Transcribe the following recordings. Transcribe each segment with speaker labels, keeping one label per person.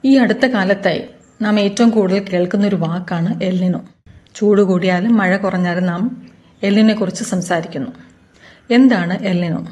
Speaker 1: ഈ അടുത്ത കാലത്തായി നാം ഏറ്റവും കൂടുതൽ കേൾക്കുന്ന ഒരു വാക്കാണ് എല്ലിനോ ചൂട് കൂടിയാലും മഴ കുറഞ്ഞാലും നാം എല്ലിനെ കുറിച്ച് സംസാരിക്കുന്നു എന്താണ് എല്ലിനോ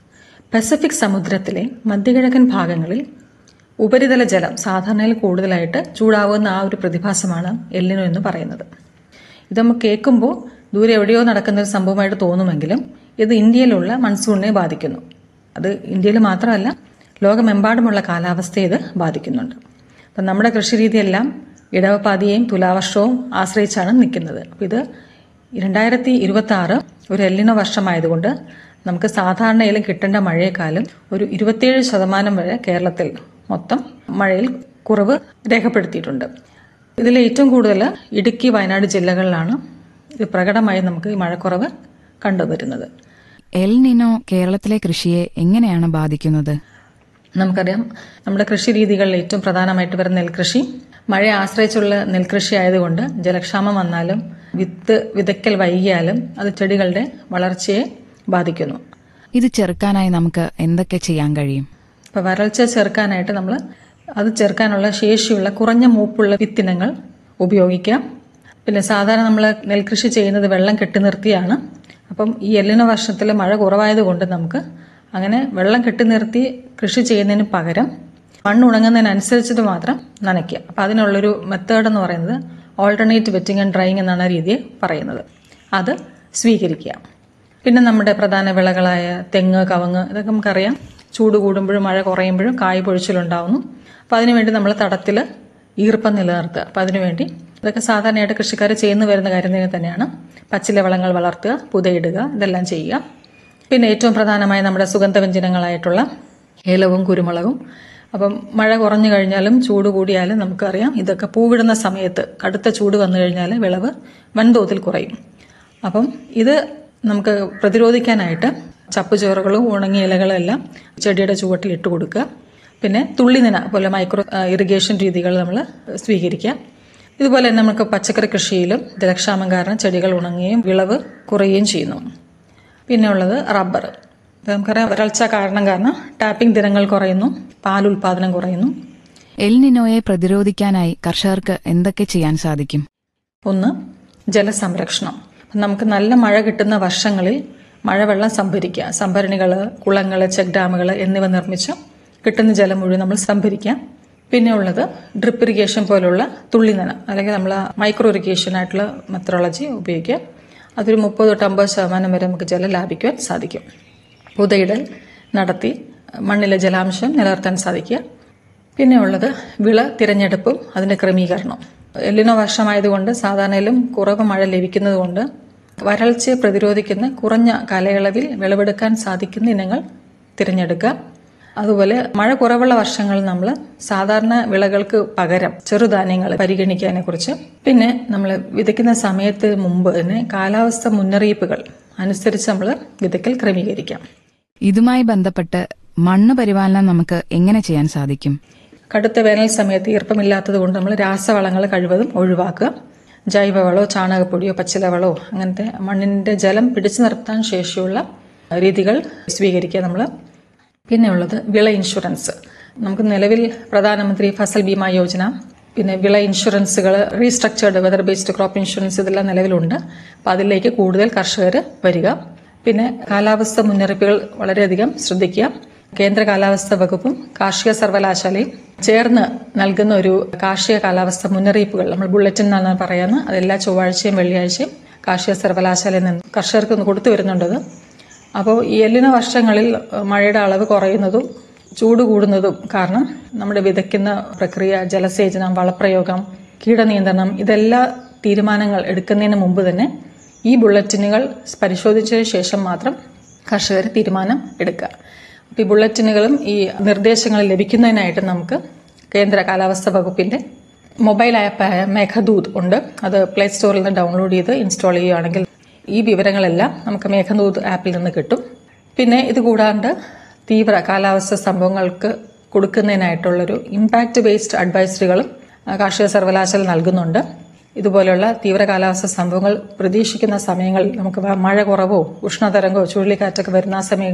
Speaker 1: പസഫിക് സമുദ്രത്തിലെ മധ്യകിഴക്കൻ ഭാഗങ്ങളിൽ ഉപരിതല ജലം സാധാരണയിൽ കൂടുതലായിട്ട് ചൂടാവുന്ന ആ ഒരു പ്രതിഭാസമാണ് എല്ലിനോ എന്ന് പറയുന്നത് ഇത് നമുക്ക് കേൾക്കുമ്പോൾ ദൂരെ എവിടെയോ നടക്കുന്ന ഒരു സംഭവമായിട്ട് തോന്നുമെങ്കിലും ഇത് ഇന്ത്യയിലുള്ള മൺസൂണിനെ ബാധിക്കുന്നു അത് ഇന്ത്യയിൽ മാത്രമല്ല ലോകമെമ്പാടുമുള്ള കാലാവസ്ഥയെ ഇത് ബാധിക്കുന്നുണ്ട് അപ്പം നമ്മുടെ കൃഷിരീതിയെല്ലാം ഇടവപ്പാതിയെയും തുലാവർഷവും ആശ്രയിച്ചാണ് നിൽക്കുന്നത് അപ്പം ഇത് രണ്ടായിരത്തി ഇരുപത്തി ആറ് ഒരു എല്ലിനോ വർഷമായതുകൊണ്ട് നമുക്ക് സാധാരണയിലും കിട്ടേണ്ട മഴയെക്കാളും ഒരു ഇരുപത്തിയേഴ് ശതമാനം വരെ കേരളത്തിൽ മൊത്തം മഴയിൽ കുറവ് രേഖപ്പെടുത്തിയിട്ടുണ്ട് ഇതിൽ ഏറ്റവും കൂടുതൽ ഇടുക്കി വയനാട് ജില്ലകളിലാണ് ഇത് പ്രകടമായി നമുക്ക് ഈ മഴക്കുറവ് കണ്ടുവരുന്നത്
Speaker 2: എൽ നിനോ കേരളത്തിലെ കൃഷിയെ എങ്ങനെയാണ് ബാധിക്കുന്നത്
Speaker 1: നമുക്കറിയാം നമ്മുടെ കൃഷി രീതികളിൽ ഏറ്റവും പ്രധാനമായിട്ട് വരുന്ന നെൽകൃഷി മഴയെ ആശ്രയിച്ചുള്ള നെൽകൃഷി ആയതുകൊണ്ട് ജലക്ഷാമം വന്നാലും വിത്ത് വിതയ്ക്കൽ വൈകിയാലും അത് ചെടികളുടെ വളർച്ചയെ ബാധിക്കുന്നു
Speaker 2: ഇത് ചെറുക്കാനായി നമുക്ക് എന്തൊക്കെ ചെയ്യാൻ കഴിയും
Speaker 1: ഇപ്പോൾ വരൾച്ച ചെറുക്കാനായിട്ട് നമ്മൾ അത് ചെറുക്കാനുള്ള ശേഷിയുള്ള കുറഞ്ഞ മൂപ്പുള്ള വിത്തിനങ്ങൾ ഉപയോഗിക്കാം പിന്നെ സാധാരണ നമ്മൾ നെൽകൃഷി ചെയ്യുന്നത് വെള്ളം കെട്ടി നിർത്തിയാണ് അപ്പം ഈ എല്ലിന വർഷത്തിൽ മഴ കുറവായതുകൊണ്ട് നമുക്ക് അങ്ങനെ വെള്ളം കെട്ടി നിർത്തി കൃഷി ചെയ്യുന്നതിന് പകരം മണ്ണ് ഉണങ്ങുന്നതിനനുസരിച്ചിട്ട് മാത്രം നനയ്ക്കുക അപ്പം അതിനുള്ളൊരു മെത്തേഡ് എന്ന് പറയുന്നത് ഓൾട്ടർനേറ്റ് വെറ്റിംഗ് ആൻഡ് ഡ്രൈയിങ് എന്നാണ് ആ രീതിയെ പറയുന്നത് അത് സ്വീകരിക്കുക പിന്നെ നമ്മുടെ പ്രധാന വിളകളായ തെങ്ങ് കവുങ്ങ് ഇതൊക്കെ നമുക്കറിയാം ചൂട് കൂടുമ്പോഴും മഴ കുറയുമ്പോഴും കായ് പൊഴിച്ചിലുണ്ടാവുന്നു അപ്പോൾ അതിനുവേണ്ടി നമ്മൾ തടത്തിൽ ഈർപ്പം നിലനിർത്തുക അപ്പം അതിനുവേണ്ടി ഇതൊക്കെ സാധാരണയായിട്ട് കൃഷിക്കാർ ചെയ്യുന്നു വരുന്ന കാര്യം തന്നെ തന്നെയാണ് പച്ചില വളങ്ങൾ വളർത്തുക പുതയിടുക ഇതെല്ലാം ചെയ്യുക പിന്നെ ഏറ്റവും പ്രധാനമായ നമ്മുടെ സുഗന്ധവ്യഞ്ജനങ്ങളായിട്ടുള്ള ഏലവും കുരുമുളകും അപ്പം മഴ കുറഞ്ഞു കഴിഞ്ഞാലും ചൂട് കൂടിയാലും നമുക്കറിയാം ഇതൊക്കെ പൂവിടുന്ന സമയത്ത് കടുത്ത ചൂട് വന്നു കഴിഞ്ഞാൽ വിളവ് വൻതോതിൽ കുറയും അപ്പം ഇത് നമുക്ക് പ്രതിരോധിക്കാനായിട്ട് ചപ്പുചോറുകളും ഉണങ്ങിയ ഇലകളും എല്ലാം ചെടിയുടെ ചുവട്ടിൽ ഇട്ട് കൊടുക്കുക പിന്നെ തുള്ളിനന പോലെ മൈക്രോ ഇറിഗേഷൻ രീതികൾ നമ്മൾ സ്വീകരിക്കുക ഇതുപോലെ തന്നെ നമുക്ക് പച്ചക്കറി കൃഷിയിലും ജലക്ഷാമം കാരണം ചെടികൾ ഉണങ്ങുകയും വിളവ് കുറയുകയും ചെയ്യുന്നു പിന്നെ ഉള്ളത് റബ്ബർ ഇത് നമുക്കറിയാം വരൾച്ച കാരണം കാരണം ടാപ്പിംഗ് ദിനങ്ങൾ കുറയുന്നു പാൽ ഉൽപാദനം കുറയുന്നു
Speaker 2: എൽ നിനോയെ പ്രതിരോധിക്കാനായി കർഷകർക്ക് എന്തൊക്കെ ചെയ്യാൻ സാധിക്കും
Speaker 1: ഒന്ന് ജലസംരക്ഷണം നമുക്ക് നല്ല മഴ കിട്ടുന്ന വർഷങ്ങളിൽ മഴവെള്ളം സംഭരിക്കുക സംഭരണികൾ കുളങ്ങൾ ചെക്ക് ഡാമുകൾ എന്നിവ നിർമ്മിച്ച് കിട്ടുന്ന ജലം മുഴുവൻ നമ്മൾ സംഭരിക്കാം പിന്നെ ഉള്ളത് ഡ്രിപ്പ് ഇറിഗേഷൻ പോലുള്ള തുള്ളിനന അല്ലെങ്കിൽ നമ്മൾ മൈക്രോ ഇറിഗേഷൻ ആയിട്ടുള്ള മെത്തഡോളജി ഉപയോഗിക്കുക അതൊരു മുപ്പത് തൊട്ട് അമ്പത് ശതമാനം വരെ നമുക്ക് ജലം ലാഭിക്കുവാൻ സാധിക്കും പുതയിടൽ നടത്തി മണ്ണിലെ ജലാംശം നിലനിർത്താൻ സാധിക്കുക പിന്നെ ഉള്ളത് വിള തിരഞ്ഞെടുപ്പും അതിന്റെ ക്രമീകരണവും എല്ലിനോ വർഷമായതുകൊണ്ട് സാധാരണയിലും കുറവ് മഴ ലഭിക്കുന്നതുകൊണ്ട് വരൾച്ചയെ പ്രതിരോധിക്കുന്ന കുറഞ്ഞ കാലയളവിൽ വിളവെടുക്കാൻ സാധിക്കുന്ന ഇനങ്ങൾ തിരഞ്ഞെടുക്കുക അതുപോലെ മഴ കുറവുള്ള വർഷങ്ങളിൽ നമ്മൾ സാധാരണ വിളകൾക്ക് പകരം ചെറുധാന്യങ്ങൾ പരിഗണിക്കാനെ കുറിച്ച് പിന്നെ നമ്മൾ വിതയ്ക്കുന്ന സമയത്ത് മുമ്പ് തന്നെ കാലാവസ്ഥ മുന്നറിയിപ്പുകൾ അനുസരിച്ച് നമ്മൾ വിതയ്ക്കൽ ക്രമീകരിക്കാം
Speaker 2: ഇതുമായി ബന്ധപ്പെട്ട് മണ്ണ് പരിപാലനം നമുക്ക് എങ്ങനെ ചെയ്യാൻ സാധിക്കും
Speaker 1: കടുത്ത വേനൽ സമയത്ത് ഈർപ്പമില്ലാത്തത് കൊണ്ട് നമ്മൾ രാസവളങ്ങൾ കഴിവതും ഒഴിവാക്കുക ജൈവവളോ ചാണകപ്പൊടിയോ പച്ചിലവളോ അങ്ങനത്തെ മണ്ണിന്റെ ജലം പിടിച്ചു നിർത്താൻ ശേഷിയുള്ള രീതികൾ സ്വീകരിക്കുക നമ്മൾ പിന്നെ ഉള്ളത് വിള ഇൻഷുറൻസ് നമുക്ക് നിലവിൽ പ്രധാനമന്ത്രി ഫസൽ ബീമ യോജന പിന്നെ വിള ഇൻഷുറൻസുകൾ restructured weather based crop insurance ഇതെല്ലാം നിലവിലുണ്ട് അപ്പം അതിലേക്ക് കൂടുതൽ കർഷകർ വരിക പിന്നെ കാലാവസ്ഥ മുന്നറിയിപ്പുകൾ വളരെയധികം ശ്രദ്ധിക്കുക കേന്ദ്ര കാലാവസ്ഥ വകുപ്പും കാർഷിക സർവകലാശാലയും ചേർന്ന് നൽകുന്ന ഒരു കാർഷിക കാലാവസ്ഥ മുന്നറിയിപ്പുകൾ നമ്മൾ ബുള്ളറ്റിൻ എന്നാണ് പറയുന്നത് അതെല്ലാ ചൊവ്വാഴ്ചയും വെള്ളിയാഴ്ചയും കാർഷിക സർവകലാശാലയിൽ നിന്ന് കർഷകർക്ക് ഒന്ന് കൊടുത്തു വരുന്നുണ്ടത് അപ്പോൾ ഈ എല്ലിന വർഷങ്ങളിൽ മഴയുടെ അളവ് കുറയുന്നതും ചൂട് കൂടുന്നതും കാരണം നമ്മുടെ വിതയ്ക്കുന്ന പ്രക്രിയ ജലസേചനം വളപ്രയോഗം കീടനിയന്ത്രണം ഇതെല്ലാ തീരുമാനങ്ങൾ എടുക്കുന്നതിന് മുമ്പ് തന്നെ ഈ ബുള്ളറ്റിനുകൾ പരിശോധിച്ചതിന് ശേഷം മാത്രം കർഷകർ തീരുമാനം എടുക്കുക അപ്പോൾ ഈ ബുള്ളറ്റിനുകളും ഈ നിർദ്ദേശങ്ങൾ ലഭിക്കുന്നതിനായിട്ട് നമുക്ക് കേന്ദ്ര കാലാവസ്ഥ വകുപ്പിന്റെ മൊബൈൽ ആപ്പായ മേഘദൂത് ഉണ്ട് അത് പ്ലേ സ്റ്റോറിൽ നിന്ന് ഡൗൺലോഡ് ചെയ്ത് ഇൻസ്റ്റാൾ ചെയ്യുകയാണെങ്കിൽ ഈ വിവരങ്ങളെല്ലാം നമുക്ക് മേഘദൂത് ആപ്പിൽ നിന്ന് കിട്ടും പിന്നെ ഇത് കൂടാണ്ട് തീവ്ര കാലാവസ്ഥ സംഭവങ്ങൾക്ക് കൊടുക്കുന്നതിനായിട്ടുള്ളൊരു ഇമ്പാക്ട് ബേസ്ഡ് അഡ്വൈസറികളും കാർഷിക സർവകലാശാല നൽകുന്നുണ്ട് ഇതുപോലെയുള്ള തീവ്ര കാലാവസ്ഥ സംഭവങ്ങൾ പ്രതീക്ഷിക്കുന്ന സമയങ്ങളിൽ നമുക്ക് മഴ കുറവോ ഉഷ്ണതരംഗോ ചുഴലിക്കാറ്റൊക്കെ വരുന്ന ആ സമയങ്ങളിൽ